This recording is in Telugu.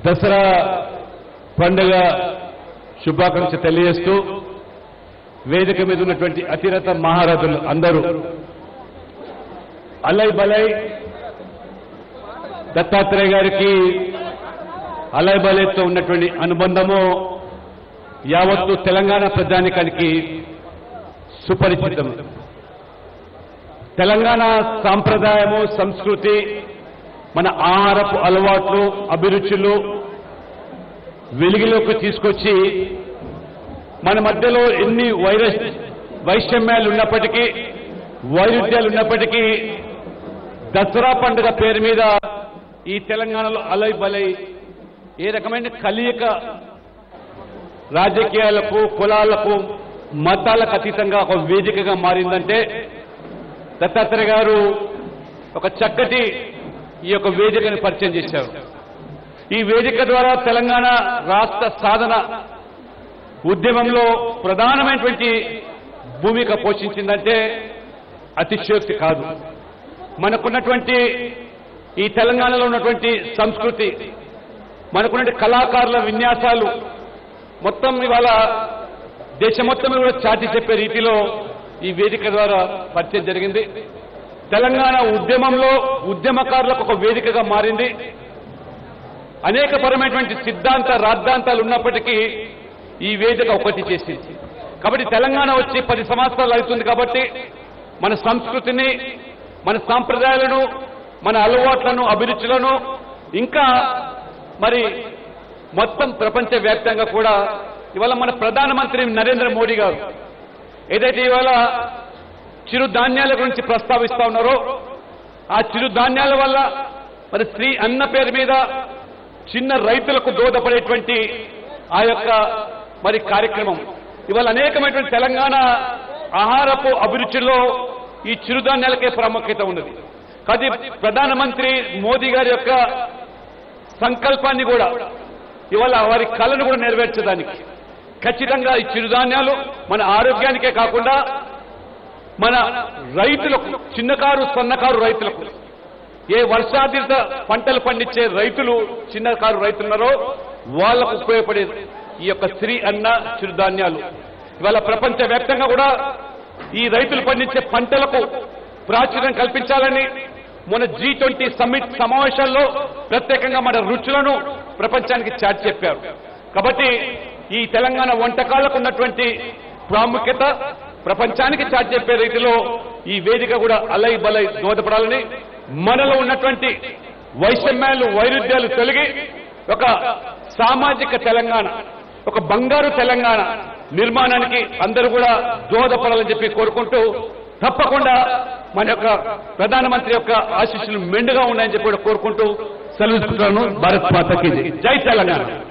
దసరా పండుగ శుభాకాంక్ష తెలియజేస్తూ వేదిక మీద ఉన్నటువంటి అతిరథ మహారథులు అందరూ అలై బలై దత్తాత్రేయ గారికి అలై బలైతో ఉన్నటువంటి అనుబంధము యావత్తు తెలంగాణ ప్రజానికానికి సుపరిచితం తెలంగాణ సాంప్రదాయము సంస్కృతి మన ఆహారపు అలవాట్లు అభిరుచులు వెలుగులోకి తీసుకొచ్చి మన మధ్యలో ఎన్ని వైరస్ వైషమ్యాలు ఉన్నప్పటికీ వైరుధ్యాలు ఉన్నప్పటికీ దసరా పండుగ పేరు మీద ఈ తెలంగాణలో అలై బలై ఏ రకమైన కలియక రాజకీయాలకు కులాలకు మతాలకు అతీతంగా ఒక వేదికగా మారిందంటే దత్తాత్రేయ గారు ఒక చక్కటి ఈ యొక్క వేదికను పరిచయం చేశారు ఈ వేదిక ద్వారా తెలంగాణ రాష్ట్ర సాధన ఉద్యమంలో ప్రధానమైనటువంటి భూమిక పోషించిందంటే అతిశయోక్తి కాదు మనకున్నటువంటి ఈ తెలంగాణలో ఉన్నటువంటి సంస్కృతి మనకున్నటువంటి కళాకారుల విన్యాసాలు మొత్తం ఇవాళ దేశం మొత్తం కూడా చాటి చెప్పే రీతిలో ఈ వేదిక ద్వారా పరిచయం జరిగింది తెలంగాణ ఉద్యమంలో ఉద్యమకారులకు ఒక వేదికగా మారింది అనేక పరమైనటువంటి సిద్ధాంత రాద్ధాంతాలు ఉన్నప్పటికీ ఈ వేదిక ఒకటి చేసింది కాబట్టి తెలంగాణ వచ్చి పది సంవత్సరాలు అవుతుంది కాబట్టి మన సంస్కృతిని మన సాంప్రదాయాలను మన అలవాట్లను అభిరుచులను ఇంకా మరి మొత్తం ప్రపంచవ్యాప్తంగా కూడా ఇవాళ మన ప్రధానమంత్రి నరేంద్ర మోడీ గారు ఏదైతే ఇవాళ చిరుధాన్యాల గురించి ప్రస్తావిస్తా ఉన్నారో ఆ చిరుధాన్యాల వల్ల మరి శ్రీ అన్న పేరు మీద చిన్న రైతులకు దోహదపడేటువంటి ఆ యొక్క మరి కార్యక్రమం ఇవాళ అనేకమైనటువంటి తెలంగాణ ఆహారపు అభిరుచిలో ఈ చిరుధాన్యాలకే ప్రాముఖ్యత ఉన్నది కానీ ప్రధానమంత్రి మోదీ గారి యొక్క సంకల్పాన్ని కూడా ఇవాళ వారి కళను కూడా నెరవేర్చడానికి ఖచ్చితంగా ఈ చిరుధాన్యాలు మన ఆరోగ్యానికే కాకుండా మన రైతులకు చిన్నకారు సన్నకారు రైతులకు ఏ వర్షాధిత పంటలు పండించే రైతులు చిన్నకారు రైతులున్నారో వాళ్లకు ఉపయోగపడే ఈ యొక్క శ్రీ అన్న చిరుధాన్యాలు ఇవాళ ప్రపంచ వ్యాప్తంగా కూడా ఈ రైతులు పండించే పంటలకు ప్రాచుర్యం కల్పించాలని మన జీ ట్వంటీ సమ్మిట్ సమావేశాల్లో ప్రత్యేకంగా మన రుచులను ప్రపంచానికి చాటి చెప్పారు కాబట్టి ఈ తెలంగాణ వంటకాలకు ఉన్నటువంటి ప్రాముఖ్యత ప్రపంచానికి చాటి చెప్పే రీతిలో ఈ వేదిక కూడా అలై బలై దోహదపడాలని మనలో ఉన్నటువంటి వైషమ్యాలు వైరుధ్యాలు తొలగి ఒక సామాజిక తెలంగాణ ఒక బంగారు తెలంగాణ నిర్మాణానికి అందరూ కూడా దోహదపడాలని చెప్పి కోరుకుంటూ తప్పకుండా మన యొక్క ప్రధానమంత్రి యొక్క ఆశీస్సులు మెండుగా ఉన్నాయని చెప్పి కూడా కోరుకుంటూ సెలవు భారత్ మాతకి జై తెలంగాణ